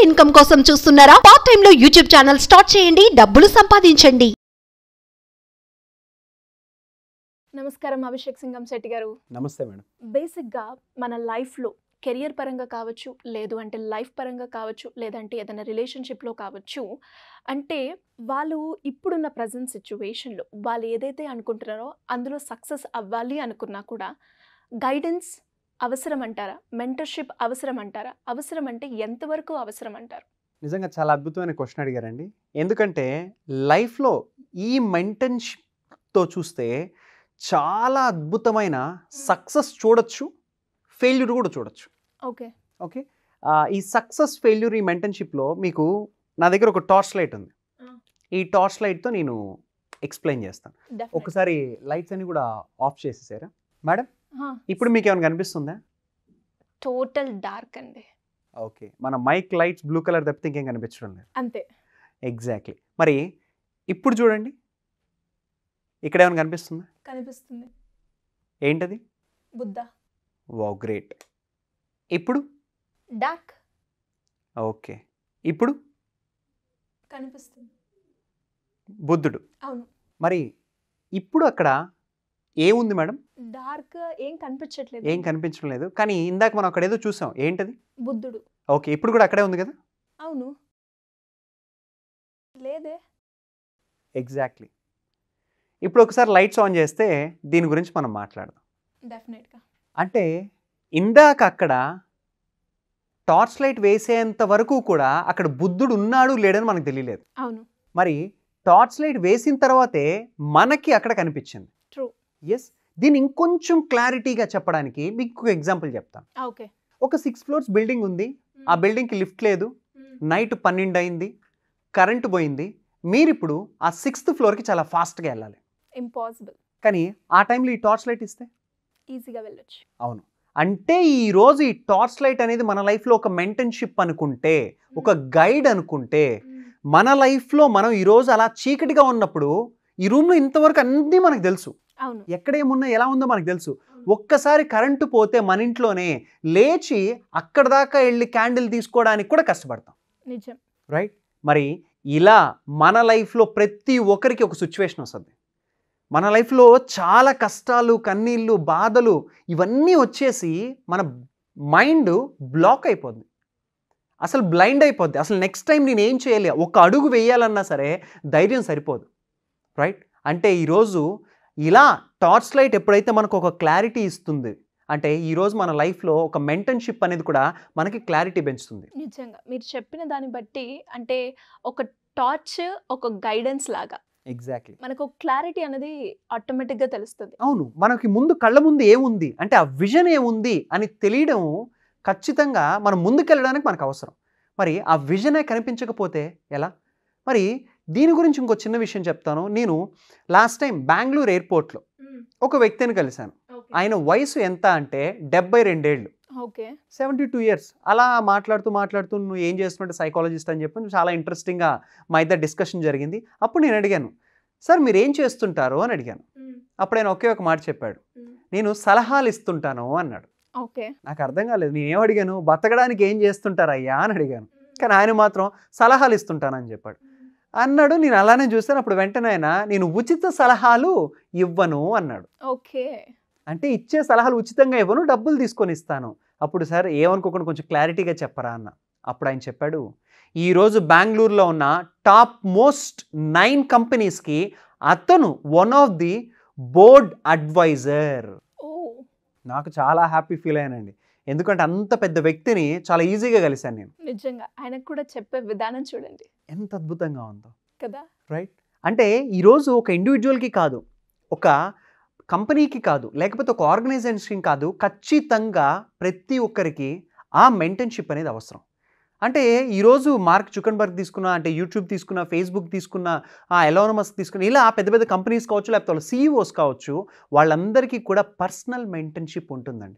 Income కోసం చూస్తున్నారా part time లో యూట్యూబ్ ఛానల్ స్టార్ట్ చేయండి డబ్బులు సంపాదించండి నమస్కారం అభిషేక్ సింగం శెట్టి గారు నమస్తే మేడం బేసిక్గా మన లైఫ్లో కెరియర్ పరంగా కావచ్చు లేదు అంటే లైఫ్ పరంగా కావచ్చు లేదంటే ఏదైనా రిలేషన్షిప్లో కావచ్చు అంటే వాళ్ళు ఇప్పుడున్న ప్రజెంట్ సిచ్యువేషన్లో వాళ్ళు ఏదైతే అనుకుంటున్నారో అందులో సక్సెస్ అవ్వాలి అనుకున్నా కూడా గైడెన్స్ అవసరం అంటారా మెంటర్షిప్ అవసరం అంటారా అవసరం అంటే ఎంతవరకు అవసరం అంటారు నిజంగా చాలా అద్భుతమైన క్వశ్చన్ అడిగారండి ఎందుకంటే లైఫ్లో ఈ మెంటన్షిప్తో చూస్తే చాలా అద్భుతమైన సక్సెస్ చూడొచ్చు ఫెయిల్యూర్ కూడా చూడొచ్చు ఓకే ఓకే ఆ, ఈ సక్సెస్ ఫెయిల్యూర్ ఈ మెంటన్షిప్లో మీకు నా దగ్గర ఒక టార్చ్ లైట్ ఉంది ఆ. ఈ టార్చ్ లైట్తో నేను ఎక్స్ప్లెయిన్ చేస్తాను ఒకసారి లైట్స్ అన్ని కూడా ఆఫ్ చేసేసారా మేడం ఇప్పుడు మీకు ఏమైనా కనిపిస్తుందా టోటల్ డార్క్ అండి ఓకే మన మైక్ లైట్స్ బ్లూ కలర్ తప్పితే ఇంకేం కనిపించడం లేదు అంతే ఎగ్జాక్ట్లీ మరి ఇప్పుడు చూడండి ఇక్కడ ఏమైనా కనిపిస్తుందా కనిపిస్తుంది ఏంటది బుద్ధ వా గ్రేట్ ఇప్పుడు డార్క్ ఓకే ఇప్పుడు కనిపిస్తుంది బుద్ధుడు అవును మరి ఇప్పుడు అక్కడ ఏముంది మేడం డార్క్ ఏం కనిపించట్లేదు ఏం కనిపించడం లేదు కానీ ఇందాక మనం అక్కడ ఏదో చూసాం ఏంటది బుద్ధుడు ఓకే ఇప్పుడు కూడా అక్కడే ఉంది కదా అవును లేదే ఎగ్జాక్ట్లీ ఇప్పుడు ఒకసారి లైట్స్ ఆన్ చేస్తే దీని గురించి మనం మాట్లాడదాం డెఫినెట్గా అంటే ఇందాక అక్కడ టార్చ్ లైట్ వేసేంత వరకు కూడా అక్కడ బుద్ధుడు ఉన్నాడు లేడని మనకు తెలియలేదు అవును మరి టార్చ్ లైట్ వేసిన తర్వాతే మనకి అక్కడ కనిపించింది ట్రూ ఎస్ దీన్ని ఇంకొంచెం క్లారిటీగా చెప్పడానికి మీకు ఎగ్జాంపుల్ చెప్తాను ఓకే ఒక సిక్స్ ఫ్లోర్స్ బిల్డింగ్ ఉంది ఆ బిల్డింగ్కి లిఫ్ట్ లేదు నైట్ పన్నెండు అయింది కరెంటు పోయింది మీరు ఇప్పుడు ఆ సిక్స్త్ ఫ్లోర్కి చాలా ఫాస్ట్గా వెళ్ళాలి ఇంపాసిబుల్ కానీ ఆ టైంలో ఈ టార్చ్ లైట్ ఇస్తే ఈజీగా వెళ్ళొచ్చు అవును అంటే ఈ రోజు ఈ టార్చ్ లైట్ అనేది మన లైఫ్లో ఒక మెంటన్షిప్ అనుకుంటే ఒక గైడ్ అనుకుంటే మన లైఫ్లో మనం ఈరోజు అలా చీకటిగా ఉన్నప్పుడు ఈ రూమ్లో ఇంతవరకు అన్నీ మనకు తెలుసు అవును ఎక్కడేమున్నా ఎలా ఉందో మనకు తెలుసు ఒక్కసారి కరెంటు పోతే మన ఇంట్లోనే లేచి అక్కడ దాకా వెళ్ళి క్యాండిల్ తీసుకోవడానికి కూడా కష్టపడతాం నిజం రైట్ మరి ఇలా మన లైఫ్లో ప్రతి ఒక్కరికి ఒక సిచ్యువేషన్ వస్తుంది మన లైఫ్లో చాలా కష్టాలు కన్నీళ్ళు బాధలు ఇవన్నీ వచ్చేసి మన మైండ్ బ్లాక్ అయిపోద్ది అసలు బ్లైండ్ అయిపోద్ది అసలు నెక్స్ట్ టైం నేను ఏం చేయాలి ఒక అడుగు వేయాలన్నా సరే ధైర్యం సరిపోదు రైట్ అంటే ఈరోజు ఇలా టార్చ్ లైట్ ఎప్పుడైతే మనకు ఒక క్లారిటీ ఇస్తుంది అంటే ఈరోజు మన లైఫ్లో ఒక మెంటన్షిప్ అనేది కూడా మనకి క్లారిటీ పెంచుతుంది నిజంగా మీరు చెప్పిన దాన్ని బట్టి అంటే ఒక టార్చ్ ఒక గైడెన్స్ లాగా ఎగ్జాక్ట్లీ మనకు ఒక క్లారిటీ అనేది ఆటోమేటిక్గా తెలుస్తుంది అవును మనకి ముందు కళ్ళ ముందు ఏముంది అంటే ఆ విజన్ ఏముంది అని తెలియడం ఖచ్చితంగా మనం ముందుకెళ్ళడానికి మనకు అవసరం మరి ఆ విజనే కనిపించకపోతే ఎలా మరి దీని గురించి ఇంకో చిన్న విషయం చెప్తాను నేను లాస్ట్ టైం బెంగళూరు ఎయిర్పోర్ట్లో ఒక వ్యక్తిని కలిశాను ఆయన వయసు ఎంత అంటే డెబ్బై రెండేళ్ళు ఓకే సెవెంటీ టూ ఇయర్స్ అలా మాట్లాడుతూ మాట్లాడుతూ నువ్వు ఏం చేస్తున్నట్టు సైకాలజిస్ట్ అని చెప్పి చాలా ఇంట్రెస్టింగ్గా మా ఇద్దరు డిస్కషన్ జరిగింది అప్పుడు నేను అడిగాను సార్ మీరు ఏం చేస్తుంటారు అని అడిగాను అప్పుడు ఆయన ఒకే ఒక మాట చెప్పాడు నేను సలహాలు ఇస్తుంటాను అన్నాడు ఓకే నాకు అర్థం కాలేదు నేను ఏం అడిగాను బతకడానికి ఏం చేస్తుంటారయ్యా అని అడిగాను కానీ ఆయన మాత్రం సలహాలు ఇస్తుంటానని చెప్పాడు అన్నాడు నేను అలానే చూస్తాను అప్పుడు వెంటనే ఆయన నేను ఉచిత సలహాలు ఇవ్వను అన్నాడు ఓకే అంటే ఇచ్చే సలహాలు ఉచితంగా ఇవ్వను డబ్బులు తీసుకొని ఇస్తాను అప్పుడు సార్ ఏమనుకోకుండా కొంచెం క్లారిటీగా చెప్పరా అన్న అప్పుడు ఆయన చెప్పాడు ఈరోజు బెంగళూరులో ఉన్న టాప్ మోస్ట్ నైన్ కంపెనీస్కి అతను one of the board advisor ఓ నాకు చాలా హ్యాపీ ఫీల్ అయ్యానండి ఎందుకంటే అంత పెద్ద వ్యక్తిని చాలా ఈజీగా కలిశాను నేను నిజంగా ఆయనకు కూడా చెప్పే విధానం చూడండి ఎంత అద్భుతంగా ఉందో కదా రైట్ అంటే ఈరోజు ఒక ఇండివిజువల్కి కాదు ఒక కంపెనీకి కాదు లేకపోతే ఒక ఆర్గనైజేషన్ కాదు ఖచ్చితంగా ప్రతి ఒక్కరికి ఆ మెంటన్షిప్ అనేది అవసరం అంటే ఈరోజు మార్క్ చుకన్బర్గ్ తీసుకున్న అంటే యూట్యూబ్ తీసుకున్న ఫేస్బుక్ తీసుకున్న ఆ ఎలోనమస్ తీసుకున్న ఇలా పెద్ద పెద్ద కంపెనీస్ కావచ్చు లేకపోతే వాళ్ళ సీఈఓస్ కావచ్చు వాళ్ళందరికీ కూడా పర్సనల్ మెంటన్షిప్ ఉంటుందండి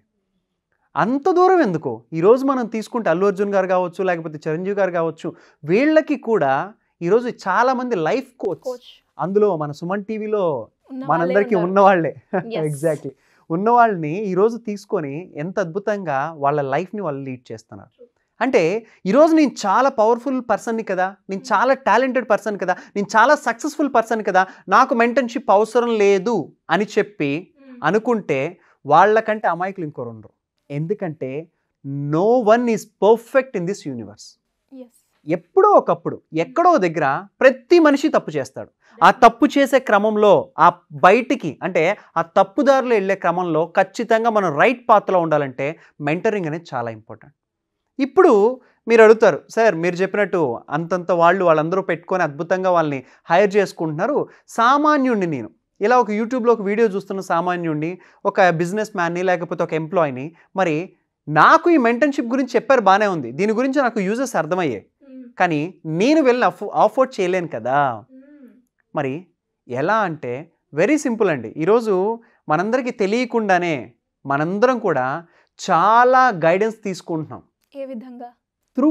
అంత దూరం ఎందుకు ఈరోజు మనం తీసుకుంటే అల్లు అర్జున్ గారు కావచ్చు లేకపోతే చిరంజీవి గారు కావచ్చు వీళ్ళకి కూడా ఈరోజు చాలామంది లైఫ్ కోచ్ కోచ్ అందులో మన సుమన్ టీవీలో ఉన్న మనందరికీ వాళ్ళే ఉన్నవాళ్లే Yes. ఎగ్జాక్ట్లీ ఉన్నవాళ్ళని ఈరోజు తీసుకొని ఎంత అద్భుతంగా వాళ్ళ లైఫ్ని వాళ్ళు లీడ్ చేస్తున్నారు అంటే ఈరోజు నేను చాలా పవర్ఫుల్ పర్సన్ని కదా నేను చాలా టాలెంటెడ్ పర్సన్ కదా నేను చాలా సక్సెస్ఫుల్ పర్సన్ కదా నాకు మెంటర్షిప్ అవసరం లేదు అని చెప్పి అనుకుంటే వాళ్ళకంటే అమాయకులు ఇంకోరు ఉండరు ఎందుకంటే no one is perfect in this universe yes ఎప్పుడో ఒకప్పుడు ఎక్కడో దగ్గర ప్రతి మనిషి తప్పు చేస్తాడు ఆ తప్పు చేసే క్రమంలో ఆ బయటికి అంటే ఆ తప్పుదారిలో వెళ్ళే క్రమంలో ఖచ్చితంగా మనం రైట్ పాత్రలో ఉండాలంటే మెంటరింగ్ అనేది చాలా ఇంపార్టెంట్ ఇప్పుడు మీరు అడుగుతారు సార్ మీరు చెప్పినట్టు అంతంత వాళ్ళు వాళ్ళందరూ పెట్టుకొని అద్భుతంగా వాళ్ళని హైర్ చేసుకుంటున్నారు సామాన్యుణ్ణి నేను ఇలా ఒక యూట్యూబ్లో ఒక వీడియో చూస్తున్న సామాన్యుణ్ణి ఒక బిజినెస్ మ్యాన్ని లేకపోతే ఒక ఎంప్లాయీని మరి నాకు ఈ మెంటర్షిప్ గురించి చెప్పారు బాగానే ఉంది దీని గురించి నాకు యూజెస్ అర్థమయ్యాయి కానీ నేను వెళ్ళి అఫో అఫోర్డ్ చేయలేను కదా మరి ఎలా అంటే వెరీ సింపుల్ అండి ఈరోజు మనందరికీ తెలియకుండానే మనందరం కూడా చాలా గైడెన్స్ తీసుకుంటున్నాం ఏ విధంగా త్రూ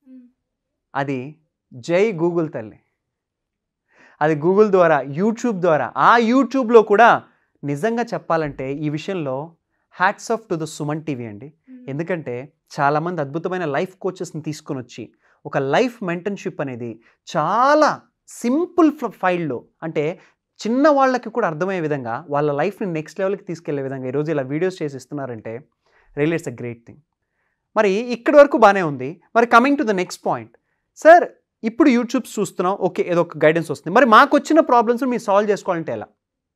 అది జై గూగుల్ తల్లి అది గూగుల్ ద్వారా యూట్యూబ్ ద్వారా ఆ యూట్యూబ్లో కూడా నిజంగా చెప్పాలంటే ఈ విషయంలో hats off to the Suman TV అండి ఎందుకంటే చాలామంది అద్భుతమైన లైఫ్ కోచెస్ని తీసుకొని వచ్చి ఒక లైఫ్ మెంటర్షిప్ అనేది చాలా సింపుల్ ఫైల్లో అంటే చిన్న వాళ్ళకి కూడా అర్థమయ్యే విధంగా వాళ్ళ లైఫ్ని నెక్స్ట్ లెవెల్కి తీసుకెళ్లే విధంగా ఈరోజు ఇలా వీడియోస్ చేసి ఇస్తున్నారంటే real it's a great thing మరి ఇక్కడి వరకు బాగానే ఉంది మరి coming to the next point sir ఇప్పుడు యూట్యూబ్స్ చూస్తున్నాం ఓకే ఏదో ఒక గైడెన్స్ వస్తుంది మరి మాకు వచ్చిన ప్రాబ్లమ్స్ మీరు సాల్వ్ చేసుకోవాలంటే ఎలా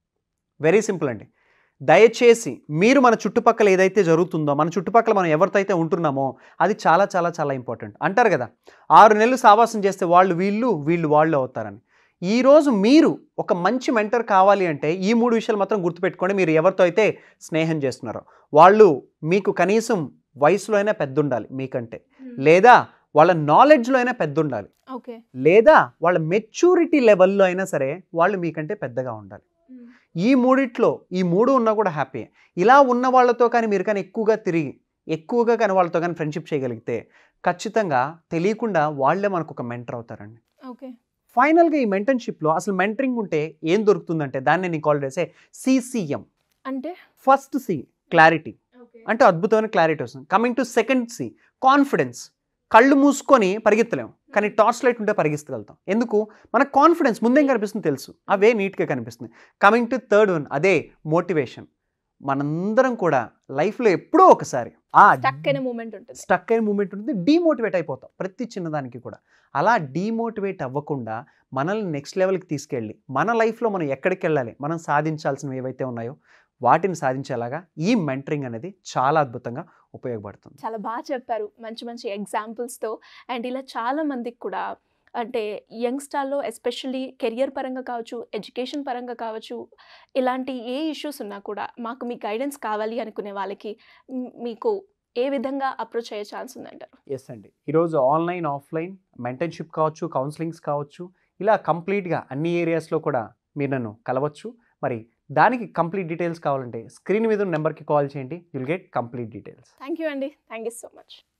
వెరీ సింపుల్ అండి దయచేసి మీరు మన చుట్టుపక్కల ఏదైతే జరుగుతుందో మన చుట్టుపక్కల మనం ఎవరితో అయితే ఉంటున్నామో అది చాలా చాలా చాలా ఇంపార్టెంట్ అంటారు కదా ఆరు నెలలు సావాసం చేస్తే వాళ్ళు వీళ్ళు వీళ్ళు వాళ్ళు అవుతారని ఈరోజు మీరు ఒక మంచి మెంటర్ కావాలి అంటే ఈ మూడు విషయాలు మాత్రం గుర్తుపెట్టుకోండి మీరు ఎవరితో అయితే స్నేహం చేస్తున్నారో వాళ్ళు మీకు కనీసం వయసులో అయినా పెద్ద ఉండాలి మీకంటే లేదా వాళ్ళ నాలెడ్జ్లో అయినా పెద్ద ఉండాలి ఓకే లేదా వాళ్ళ మెచ్యూరిటీ లెవెల్లో అయినా సరే వాళ్ళు మీకంటే పెద్దగా ఉండాలి ఈ మూడిట్లో ఈ మూడు ఉన్నా కూడా హ్యాపీ ఇలా ఉన్న వాళ్ళతో కానీ మీరు కానీ ఎక్కువగా తిరిగి ఎక్కువగా కానీ వాళ్ళతో కానీ ఫ్రెండ్షిప్ చేయగలిగితే ఖచ్చితంగా తెలియకుండా వాళ్ళే మనకు ఒక మెంటర్ అవుతారండి ఓకే ఫైనల్గా ఈ మెంటర్షిప్లో అసలు మెంటరింగ్ ఉంటే ఏం దొరుకుతుందంటే దాన్ని నేను కాల్ చేసే సిసిఎం అంటే ఫస్ట్ సి క్లారిటీ అంటే అద్భుతమైన క్లారిటీ వస్తుంది coming to second C confidence కళ్ళు మూసుకొని పరిగెత్తలేం కానీ టార్చ్ లైట్ ఉంటే పరిగెత్తగలుగుతాం ఎందుకు మనకు కాన్ఫిడెన్స్ ముందేం కనిపిస్తుంది తెలుసు అవే నీట్గా కనిపిస్తుంది కమింగ్ టు థర్డ్ వన్ అదే మోటివేషన్ మనందరం కూడా లైఫ్లో ఎప్పుడో ఒకసారి ఆ స్టక్ అయిన మూమెంట్ ఉంటుంది స్టక్ అయిన మూమెంట్ ఉంటుంది డీమోటివేట్ అయిపోతాం ప్రతి చిన్నదానికి కూడా అలా డీమోటివేట్ అవ్వకుండా మనల్ని నెక్స్ట్ లెవెల్కి తీసుకెళ్ళి మన లైఫ్లో మనం ఎక్కడికి వెళ్ళాలి మనం సాధించాల్సినవి ఏవైతే ఉన్నాయో వాటిని సాధించేలాగా ఈ మెంటరింగ్ అనేది చాలా అద్భుతంగా ఉపయోగపడుతుంది చాలా బాగా చెప్పారు మంచి మంచి ఎగ్జాంపుల్స్తో అండ్ ఇలా చాలా మందికి కూడా అంటే యంగ్స్టార్లో ఎస్పెషల్లీ కెరియర్ పరంగా కావచ్చు ఎడ్యుకేషన్ పరంగా కావచ్చు ఇలాంటి ఏ ఇష్యూస్ ఉన్నా కూడా మాకు మీ గైడెన్స్ కావాలి అనుకునే వాళ్ళకి మ్, మీకు ఏ విధంగా అప్రోచ్ అయ్యే ఛాన్స్ ఉందంటారు ఎస్ అండి ఈరోజు ఆన్లైన్ ఆఫ్లైన్ మెంటర్షిప్ కావచ్చు కౌన్సిలింగ్స్ కావచ్చు ఇలా కంప్లీట్గా అన్ని ఏరియాస్లో కూడా మీరు నన్ను కలవచ్చు మరి దానికి కంప్లీట్ డీటెయిల్స్ కావాలంటే స్క్రీన్ మీద ఉన్న నెంబర్కి కాల్ చేయండి you'll get complete details thank you అండి థ్యాంక్ యూ సో మచ్